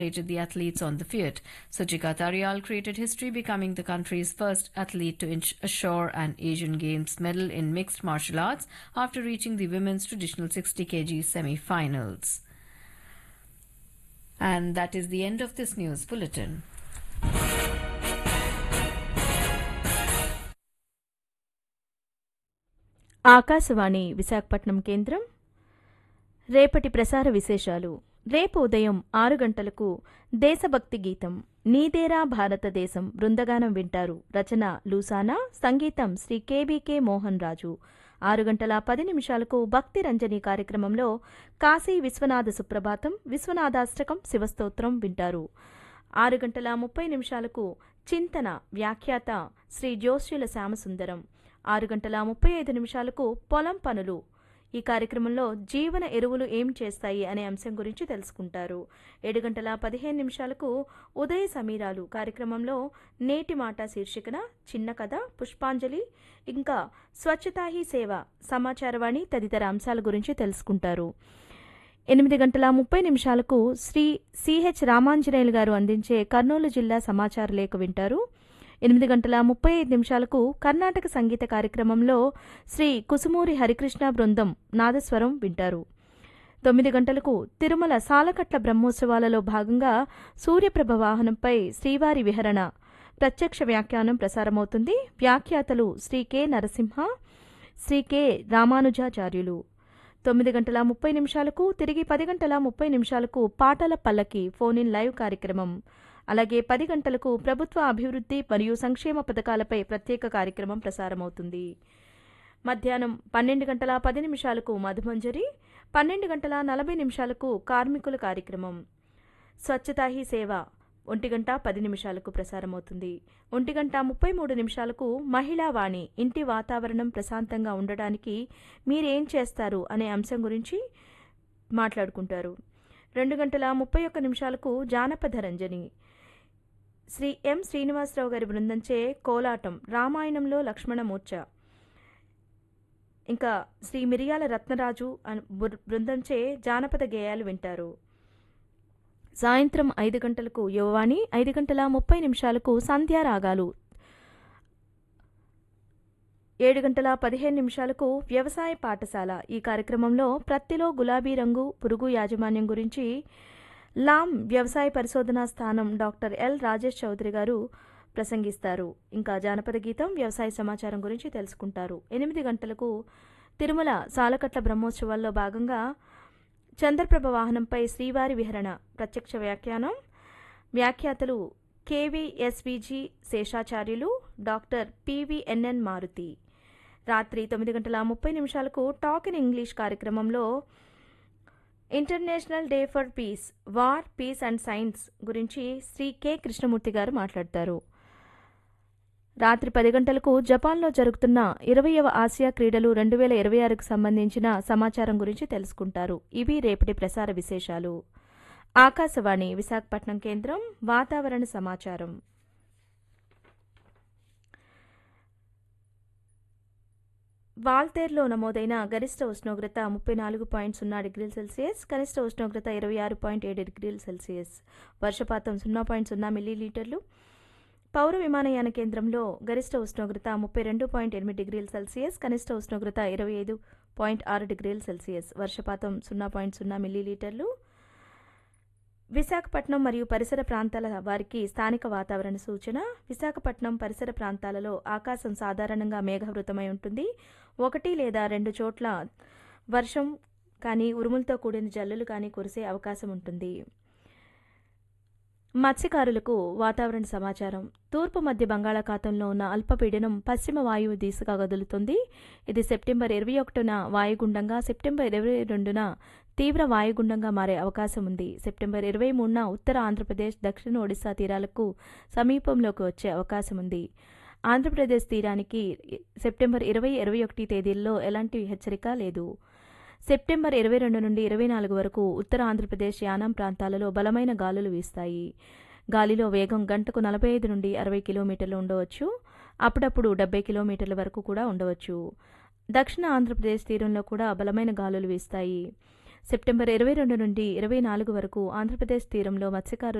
congratulated the athletes on the field. Suchika Tarial created history, becoming the country's first athlete to inch- assure an Asian Games medal in mixed martial arts after reaching the women's traditional 60 kg semi-finals. And that is the end of this news bulletin. Akashvani Visakhapatnam కేంద్రం రేపటి ప్రసార విశేషాలు రేపు ఉదయం ఆరు గంటలకు దేశభక్తి గీతం నీదేరా భారతదేశం బృందగానం వింటారు రచన లూసానా సంగీతం శ్రీ కేబీకే మోహన్ రాజు ఆరు గంటల పది నిమిషాలకు భక్తి రంజని కార్యక్రమంలో కాశీ విశ్వనాథ సుప్రభాతం విశ్వనాథాష్టకం శివస్తోత్రం వింటారు ఆరు గంటల ముప్పై నిమిషాలకు చింతన వ్యాఖ్యాత శ్రీ జోష్యుల శ్యామసుందరం ఆరు గంటల ముప్పై ఐదు నిమిషాలకు పొలం పనులు ఈ కార్యక్రమంలో జీవన ఎరువులు ఏం చేస్తాయి అనే అంశం గురించి తెలుసుకుంటారు ఏడు గంటల పదిహేను నిమిషాలకు ఉదయ సమీరాలు కార్యక్రమంలో నేటి మాట శీర్షికన చిన్న కథ పుష్పాంజలి ఇంకా స్వచ్ఛతా హీ సేవ సమాచారవాణి తదితర అంశాల గురించి తెలుసుకుంటారు ఎనిమిది గంటల ముప్పై నిమిషాలకు శ్రీ సిహెచ్ రామాంజనేయులు గారు అందించే కర్నూలు జిల్లా సమాచార లేఖ వింటారు ఎనిమిది గంటల ముప్పై ఐదు నిమిషాలకు కర్ణాటక సంగీత కార్యక్రమంలో శ్రీ కుసుమూరి హరికృష్ణ బృందం నాదస్వరం వింటారు తొమ్మిది గంటలకు తిరుమల సాలకట్ల బ్రహ్మోత్సవాలలో భాగంగా సూర్యప్రభ వాహనంపై శ్రీవారి విహరణ ప్రత్యక్ష వ్యాఖ్యానం ప్రసారమవుతుంది వ్యాఖ్యాతలు శ్రీ కె నరసింహ శ్రీ కె రామానుజాచార్యులు తొమ్మిది గంటల ముప్పై నిమిషాలకు తిరిగి పది గంటల ముప్పై నిమిషాలకు పాటల పల్లకి ఫోన్ ఇన్ లైవ్ కార్యక్రమం అలాగే పది గంటలకు ప్రభుత్వ అభివృద్ధి మరియు సంక్షేమ పథకాలపై ప్రత్యేక కార్యక్రమం ప్రసారమవుతుంది మధ్యాహ్నం పన్నెండు గంటల పది నిమిషాలకు మధుమంజరి పన్నెండు గంటల నలభై నిమిషాలకు కార్మికుల కార్యక్రమం స్వచ్ఛతా హీ సేవ ఒంటి గంట పది నిమిషాలకు ప్రసారమవుతుంది ఒంటి గంట ముప్పై మూడు నిమిషాలకు మహిళా వాణి ఇంటి వాతావరణం ప్రశాంతంగా ఉండడానికి మీరేం చేస్తారు అనే అంశం గురించి మాట్లాడుకుంటారు రెండు గంటల ముప్పై ఒక్క నిమిషాలకు జానపద రంజని శ్రీ ఎం శ్రీనివాసరావు గారి బృందంచే కోలాటం రామాయణంలో లక్ష్మణమూర్చ ఇంకా శ్రీ మిరియాల రత్నరాజు అను బృ- బృందంచే జానపద గేయాలు వింటారు సాయంత్రం ఐదు గంటలకు యువవాణి ఐదు గంటల ముప్పై నిమిషాలకు సంధ్యారాగాలు ఏడు గంటల పదిహేను నిమిషాలకు వ్యవసాయ పాఠశాల ఈ కార్యక్రమంలో ప్రత్తిలో గులాబీ రంగు పురుగు యాజమాన్యం గురించి లామ్ వ్యవసాయ పరిశోధనా స్థానం డాక్టర్ ఎల్ రాజేష్ చౌదరి గారు ప్రసంగిస్తారు ఇంకా జానపద గీతం వ్యవసాయ సమాచారం గురించి తెలుసుకుంటారు ఎనిమిది గంటలకు తిరుమల సాలకట్ల బ్రహ్మోత్సవాల్లో భాగంగా చంద్రప్రభ వాహనంపై శ్రీవారి విహరణ ప్రత్యక్ష వ్యాఖ్యానం వ్యాఖ్యాతలు KVSVG Seshacharyulu doctor PVNN Maruthi రాత్రి తొమ్మిది గంటల ముప్పై నిమిషాలకు టాక్ ఇన్ ఇంగ్లీష్ కార్యక్రమంలో international day for peace war peace and science గురించి శ్రీ కె కృష్ణమూర్తి గారు మాట్లాడతారు రాత్రి పది గంటలకు జపాన్లో జరుగుతున్న ఇరవయవ ఆసియా క్రీడలు రెండు వేల ఇరవై ఆరుకు సంబంధించిన సమాచారం గురించి తెలుసుకుంటారు ఇవి రేపటి ప్రసార విశేషాలు ఆకాశవాణి విశాఖపట్నం కేంద్రం వాతావరణ సమాచారం వాల్తేర్లో నమోదైన గరిష్ట ఉష్ణోగ్రత ముప్పై నాలుగు పాయింట్ సున్నా డిగ్రీల సెల్సియస్ కనిష్ట ఉష్ణోగ్రత ఇరవై ఆరు పాయింట్ ఏడు డిగ్రీల సెల్సియస్ వర్షపాతం సున్నా పాయింట్ సున్నా మిల్లీలీటర్లు పౌర విమానయాన కేంద్రంలో గరిష్ట ఉష్ణోగ్రత ముప్పై రెండు పాయింట్ ఎనిమిది డిగ్రీల సెల్సియస్ కనిష్ట ఉష్ణోగ్రత ఇరవై ఐదు పాయింట్ ఆరు డిగ్రీల సెల్సియస్ వర్షపాతం సున్నా పాయింట్ సున్నా మిల్లీలీటర్లు విశాఖపట్నం మరియు పరిసర ప్రాంతాల వారికి స్థానిక వాతావరణ సూచన విశాఖపట్నం పరిసర ప్రాంతాలలో ఆకాశం సాధారణంగా మేఘావృతమై ఉంటుంది ఒకటి లేదా రెండు చోట్ల వర్షం కానీ ఉరుములతో కూడిన జల్లులు కానీ కురిసే అవకాశం ఉంటుంది మత్స్యకారులకు వాతావరణ సమాచారం తూర్పు మధ్య బంగాళాఖాతంలో ఉన్న అల్పపీడనం పశ్చిమ వాయువు దిశగా కదులుతుంది ఇది సెప్టెంబర్ ఇరవై ఒకటిన వాయుగుండంగా సెప్టెంబర్ ఇరవై రెండున తీవ్ర వాయుగుండంగా మారే అవకాశం ఉంది సెప్టెంబర్ ఇరవై మూడున ఉత్తర ఆంధ్రప్రదేశ్ దక్షిణ ఒడిశా తీరాలకు సమీపంలోకి వచ్చే అవకాశం ఉంది ఆంధ్రప్రదేశ్ తీరానికి సెప్టెంబర్ ఇరవై ఇరవై ఒకటి తేదీల్లో ఎలాంటి హెచ్చరిక లేదు సెప్టెంబర్ ఇరవై రెండు నుండి ఇరవై నాలుగు వరకు ఉత్తర ఆంధ్రప్రదేశ్ యానాం ప్రాంతాలలో బలమైన గాలులు వీస్తాయి గాలిలో వేగం గంటకు నలభై ఐదు నుండి అరవై కిలోమీటర్లు ఉండవచ్చు అప్పుడప్పుడు డెబ్బై కిలోమీటర్ల వరకు కూడా ఉండవచ్చు దక్షిణ ఆంధ్రప్రదేశ్ తీరంలో కూడా బలమైన గాలులు వీస్తాయి సెప్టెంబర్ ఇరవై రెండు నుండి ఇరవై నాలుగు వరకు ఆంధ్రప్రదేశ్ తీరంలో మత్స్యకారులు